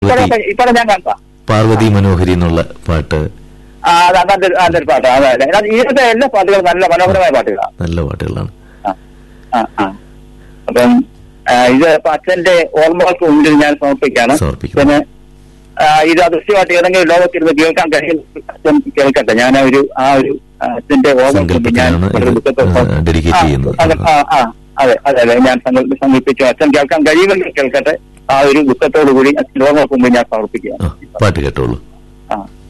ഇപ്പോഴൊക്കെ ഇപ്പോഴും ഞാൻ കേൾക്കാം പാർവതി മനോഹരി എന്നുള്ള പാട്ട് ആ അത് അങ്ങനത്തെ ഒരു- അങ്ങനത്തെ ഒരു പാട്ട് അതെ അതെ അത് ഇങ്ങനത്തെ എല്ലാ പാട്ടുകളും നല്ല മനോഹരമായ പാട്ടുകളാണ് നല്ല പാട്ടുകളാണ് ആ ആ ആ അപ്പം ആ, ഇത് ഇപ്പൊ അച്ഛന്റെ ഓർമ്മകൾക്ക് മുന്നിൽ ഞാൻ സമർപ്പിക്കാണ് സമർപ്പിക്കുന്നു. പിന്നെ ആ, ഇത് അദൃശ്യമായിട്ട് ഏതെങ്കിലും ലോകത്തിരുന്ന് കേൾക്കാൻ കഴിയും അച്ഛൻ കേൾക്കട്ടെ ഞാൻ ആ ഒരു ആ ഒരു ആ, അച്ഛന്റെ ഓർമ്മകൾക്ക് മുന്നിൽ ഞാൻ സങ്കല്പത്തിലാണ് വളരെ ഇത്, ദുഃഖത്തോടെ- ആ, dedicate ആ, ചെയ്യുന്നത്. അത് ആ ആ അതെ അതെ അതെ ഞാൻ സങ്കല്പ- സങ്കല്പിച്ചു അച്ഛൻ കേൾക്കാൻ കഴിയുമെങ്കിൽ കേൾക്കട്ടെ ആ ഒരു ദുഃഖത്തോടു കൂടി അച്ഛന്റെ ഓർമ്മകൾക്ക് മുമ്പിൽ ഞാൻ സമർപ്പിക്കുക ആ, പാട്ട് കേട്ടോളൂ ആ